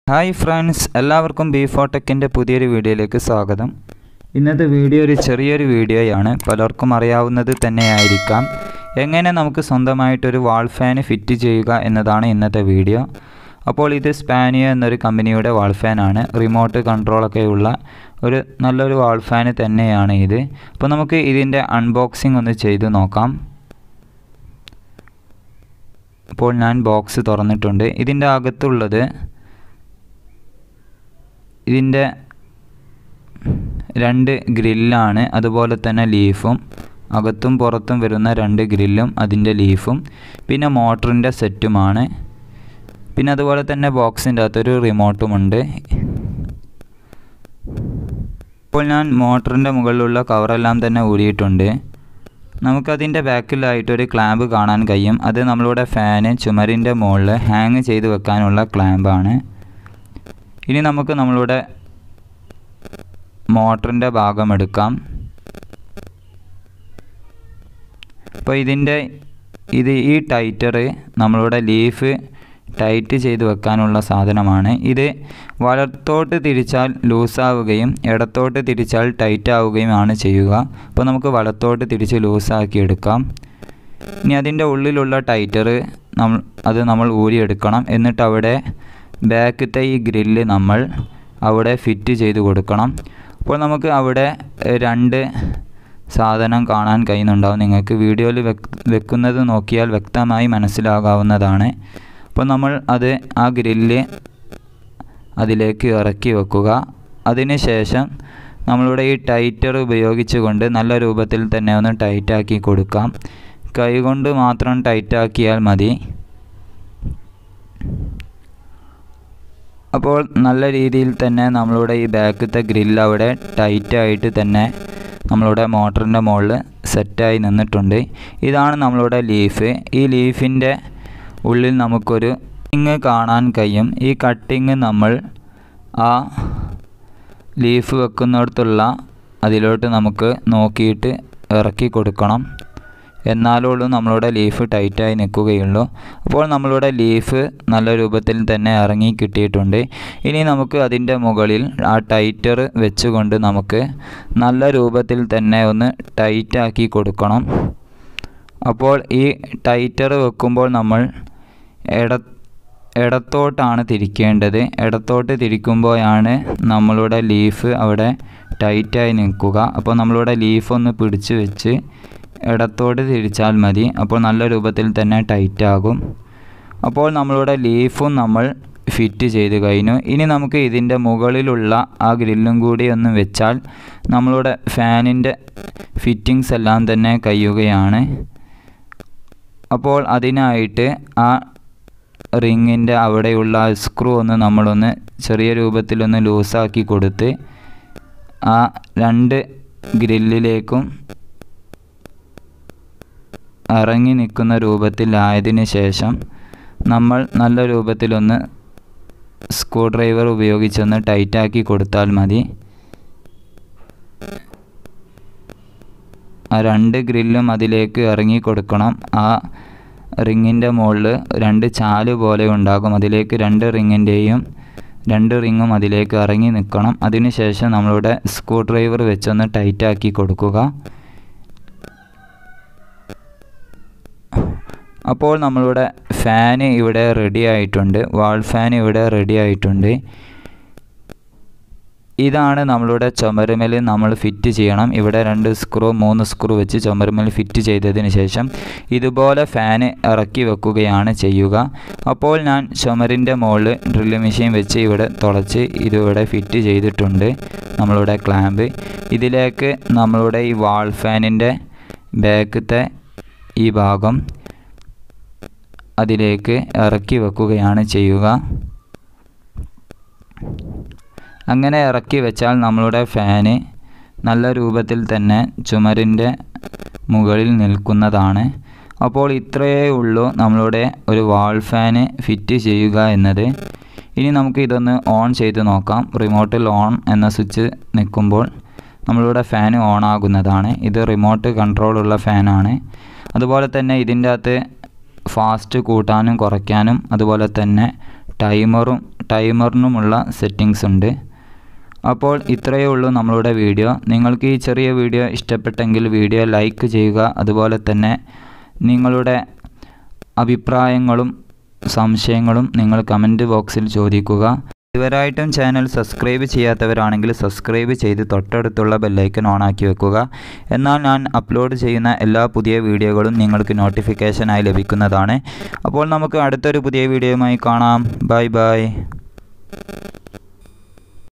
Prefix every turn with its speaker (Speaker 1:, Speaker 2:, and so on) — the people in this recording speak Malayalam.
Speaker 1: ഹായ് ഫ്രണ്ട്സ് എല്ലാവർക്കും ബി ഫോട്ടെക്കിൻ്റെ പുതിയൊരു വീഡിയോയിലേക്ക് സ്വാഗതം ഇന്നത്തെ വീഡിയോ ഒരു ചെറിയൊരു വീഡിയോയാണ് പലർക്കും അറിയാവുന്നത് തന്നെയായിരിക്കാം എങ്ങനെ നമുക്ക് സ്വന്തമായിട്ടൊരു വാൾ ഫാൻ ഫിറ്റ് ചെയ്യുക എന്നതാണ് ഇന്നത്തെ വീഡിയോ അപ്പോൾ ഇത് സ്പാനിയോ എന്നൊരു കമ്പനിയുടെ വാൾ ഫാനാണ് റിമോട്ട് കൺട്രോളൊക്കെ ഉള്ള ഒരു നല്ലൊരു വാൾ ഫാൻ തന്നെയാണ് ഇത് അപ്പോൾ നമുക്ക് ഇതിൻ്റെ അൺബോക്സിംഗ് ഒന്ന് ചെയ്ത് നോക്കാം ഇപ്പോൾ ഞാൻ ബോക്സ് തുറന്നിട്ടുണ്ട് ഇതിൻ്റെ അകത്തുള്ളത് ഇതിൻ്റെ രണ്ട് ഗ്രില്ലാണ് അതുപോലെ തന്നെ ലീഫും അകത്തും പുറത്തും വരുന്ന രണ്ട് ഗ്രില്ലും അതിൻ്റെ ലീഫും പിന്നെ മോട്ടറിൻ്റെ സെറ്റുമാണ് പിന്നെ അതുപോലെ തന്നെ ബോക്സിൻ്റെ അകത്തൊരു റിമോട്ടുമുണ്ട് ഇപ്പോൾ ഞാൻ മോട്ടറിൻ്റെ മുകളിലുള്ള കവറെല്ലാം തന്നെ ഊരിയിട്ടുണ്ട് നമുക്കതിൻ്റെ ബാക്കിലായിട്ടൊരു ക്ലാമ്പ് കാണാൻ കഴിയും അത് നമ്മളുടെ ഫാന് ചുമരിൻ്റെ മുകളിൽ ഹാങ് ചെയ്ത് വെക്കാനുള്ള ക്ലാമ്പാണ് ഇനി നമുക്ക് നമ്മളുടെ മോട്ടറിൻ്റെ ഭാഗം എടുക്കാം അപ്പോൾ ഇതിൻ്റെ ഇത് ഈ ടൈറ്റർ നമ്മളുടെ ലീഫ് ടൈറ്റ് ചെയ്ത് വെക്കാനുള്ള സാധനമാണ് ഇത് വലത്തോട്ട് തിരിച്ചാൽ ലൂസാവുകയും ഇടത്തോട്ട് തിരിച്ചാൽ ടൈറ്റ് ആവുകയുമാണ് ചെയ്യുക അപ്പോൾ നമുക്ക് വലത്തോട്ട് തിരിച്ച് ലൂസാക്കി എടുക്കാം ഇനി അതിൻ്റെ ഉള്ളിലുള്ള ടൈറ്റർ നമ്മൾ അത് നമ്മൾ ഊരിയെടുക്കണം എന്നിട്ട് അവിടെ ബാക്കത്തെ ഈ ഗ്രില്ല് നമ്മൾ അവിടെ ഫിറ്റ് ചെയ്ത് കൊടുക്കണം അപ്പോൾ നമുക്ക് അവിടെ രണ്ട് സാധനം കാണാൻ കഴിയുന്നുണ്ടാവും നിങ്ങൾക്ക് വീഡിയോയിൽ വെക്കുന്നത് നോക്കിയാൽ വ്യക്തമായി മനസ്സിലാകാവുന്നതാണ് അപ്പോൾ നമ്മൾ അത് ആ ഗ്രില്ല് അതിലേക്ക് ഇറക്കി വെക്കുക അതിനുശേഷം നമ്മളുടെ ഈ ടൈറ്റർ ഉപയോഗിച്ചുകൊണ്ട് നല്ല രൂപത്തിൽ തന്നെ ഒന്ന് ടൈറ്റാക്കി കൊടുക്കാം കൈകൊണ്ട് മാത്രം ടൈറ്റാക്കിയാൽ മതി അപ്പോൾ നല്ല രീതിയിൽ തന്നെ നമ്മളുടെ ഈ ബാക്കത്തെ ഗ്രില്ല് അവിടെ ടൈറ്റായിട്ട് തന്നെ നമ്മളുടെ മോട്ടറിൻ്റെ മുകളിൽ സെറ്റായി നിന്നിട്ടുണ്ട് ഇതാണ് നമ്മളുടെ ലീഫ് ഈ ലീഫിൻ്റെ ഉള്ളിൽ നമുക്കൊരു കട്ടിങ് കാണാൻ കഴിയും ഈ കട്ടിങ് നമ്മൾ ആ ലീഫ് വെക്കുന്നിടത്തുള്ള അതിലോട്ട് നമുക്ക് നോക്കിയിട്ട് ഇറക്കി കൊടുക്കണം എന്നാലുള്ളൂ നമ്മളുടെ ലീഫ് ടൈറ്റായി നിൽക്കുകയുള്ളൂ അപ്പോൾ നമ്മളുടെ ലീഫ് നല്ല രൂപത്തിൽ തന്നെ ഇറങ്ങി കിട്ടിയിട്ടുണ്ട് ഇനി നമുക്ക് അതിൻ്റെ മുകളിൽ ആ ടൈറ്റർ വെച്ചുകൊണ്ട് നമുക്ക് നല്ല രൂപത്തിൽ തന്നെ ഒന്ന് ടൈറ്റാക്കി കൊടുക്കണം അപ്പോൾ ഈ ടൈറ്റർ വെക്കുമ്പോൾ നമ്മൾ ഇട ഇടത്തോട്ടാണ് തിരിക്കേണ്ടത് ഇടത്തോട്ട് തിരിക്കുമ്പോഴാണ് നമ്മളുടെ ലീഫ് അവിടെ ടൈറ്റായി നിൽക്കുക അപ്പോൾ നമ്മളുടെ ലീഫ് ഒന്ന് പിടിച്ച് വെച്ച് ഇടത്തോട്ട് തിരിച്ചാൽ മതി അപ്പോൾ നല്ല രൂപത്തിൽ തന്നെ ടൈറ്റ് ആകും അപ്പോൾ നമ്മളുടെ ലീഫും നമ്മൾ ഫിറ്റ് ചെയ്ത് കഴിഞ്ഞു ഇനി നമുക്ക് ഇതിൻ്റെ മുകളിലുള്ള ആ ഗ്രില്ലും കൂടി ഒന്ന് വെച്ചാൽ നമ്മളുടെ ഫാനിൻ്റെ ഫിറ്റിങ്സ് എല്ലാം തന്നെ കഴിയുകയാണ് അപ്പോൾ അതിനായിട്ട് ആ റിങ്ങിൻ്റെ അവിടെയുള്ള സ്ക്രൂ ഒന്ന് നമ്മളൊന്ന് ചെറിയ രൂപത്തിലൊന്ന് ലൂസാക്കി കൊടുത്ത് ആ രണ്ട് ഗ്രില്ലിലേക്കും ഇറങ്ങി നിൽക്കുന്ന രൂപത്തിലായതിനു ശേഷം നമ്മൾ നല്ല രൂപത്തിലൊന്ന് സ്ക്രൂ ഡ്രൈവർ ഉപയോഗിച്ചൊന്ന് ടൈറ്റാക്കി കൊടുത്താൽ മതി ആ രണ്ട് ഗ്രില്ലും അതിലേക്ക് ഇറങ്ങി കൊടുക്കണം ആ റിങ്ങിൻ്റെ മുകളിൽ രണ്ട് ചാല് പോലെ ഉണ്ടാകും അതിലേക്ക് രണ്ട് റിങ്ങിൻ്റെയും രണ്ട് റിങ്ങും അതിലേക്ക് ഇറങ്ങി നിൽക്കണം അതിനുശേഷം നമ്മളുടെ സ്ക്രൂ ഡ്രൈവർ വെച്ചൊന്ന് ടൈറ്റാക്കി കൊടുക്കുക അപ്പോൾ നമ്മളുടെ ഫാന് ഇവിടെ റെഡി ആയിട്ടുണ്ട് വാൾ ഫാൻ ഇവിടെ റെഡി ആയിട്ടുണ്ട് ഇതാണ് നമ്മളുടെ ചുമരുമേൽ നമ്മൾ ഫിറ്റ് ചെയ്യണം ഇവിടെ രണ്ട് സ്ക്രൂ മൂന്ന് സ്ക്രൂ വെച്ച് ചുമരുമേൽ ഫിറ്റ് ചെയ്തതിന് ശേഷം ഇതുപോലെ ഫാന് ഇറക്കി വെക്കുകയാണ് ചെയ്യുക അപ്പോൾ ഞാൻ ചുമരിൻ്റെ മുകളിൽ ഡ്രില്ല് മെഷീൻ വെച്ച് ഇവിടെ തുളച്ച് ഇതിവിടെ ഫിറ്റ് ചെയ്തിട്ടുണ്ട് നമ്മളുടെ ക്ലാമ്പ് ഇതിലേക്ക് നമ്മളുടെ ഈ വാൾ ഫാനിൻ്റെ ബാക്കത്തെ ഈ ഭാഗം അതിലേക്ക് ഇറക്കി വെക്കുകയാണ് ചെയ്യുക അങ്ങനെ ഇറക്കി വെച്ചാൽ നമ്മളുടെ ഫാന് നല്ല രൂപത്തിൽ തന്നെ ചുമരിൻ്റെ മുകളിൽ നിൽക്കുന്നതാണ് അപ്പോൾ ഇത്രയേ ഉള്ളൂ നമ്മളുടെ ഒരു വാൾ ഫാന് ഫിറ്റ് ചെയ്യുക എന്നത് ഇനി നമുക്ക് ഇതൊന്ന് ഓൺ ചെയ്ത് നോക്കാം റിമോട്ടിൽ ഓൺ എന്ന സ്വിച്ച് നിൽക്കുമ്പോൾ നമ്മളുടെ ഫാൻ ഓൺ ആകുന്നതാണ് ഇത് റിമോട്ട് കൺട്രോളുള്ള ഫാനാണ് അതുപോലെ തന്നെ ഇതിൻ്റെ അകത്ത് ഫാസ്റ്റ് കൂട്ടാനും കുറയ്ക്കാനും അതുപോലെ തന്നെ ടൈമറും ടൈമറിനുമുള്ള സെറ്റിങ്സ് ഉണ്ട് അപ്പോൾ ഇത്രയേ ഉള്ളൂ നമ്മളുടെ വീഡിയോ നിങ്ങൾക്ക് ഈ ചെറിയ വീഡിയോ ഇഷ്ടപ്പെട്ടെങ്കിൽ വീഡിയോ ലൈക്ക് ചെയ്യുക അതുപോലെ തന്നെ നിങ്ങളുടെ അഭിപ്രായങ്ങളും സംശയങ്ങളും നിങ്ങൾ കമൻറ്റ് ബോക്സിൽ ചോദിക്കുക ഇതുവരായിട്ടും ചാനൽ സബ്സ്ക്രൈബ് ചെയ്യാത്തവരാണെങ്കിൽ സബ്സ്ക്രൈബ് ചെയ്ത് തൊട്ടടുത്തുള്ള ബെല്ലൈക്കൺ ഓണാക്കി വെക്കുക എന്നാൽ ഞാൻ അപ്ലോഡ് ചെയ്യുന്ന എല്ലാ പുതിയ വീഡിയോകളും നിങ്ങൾക്ക് നോട്ടിഫിക്കേഷനായി ലഭിക്കുന്നതാണ് അപ്പോൾ നമുക്ക് അടുത്തൊരു പുതിയ വീഡിയോയുമായി കാണാം ബൈ ബൈ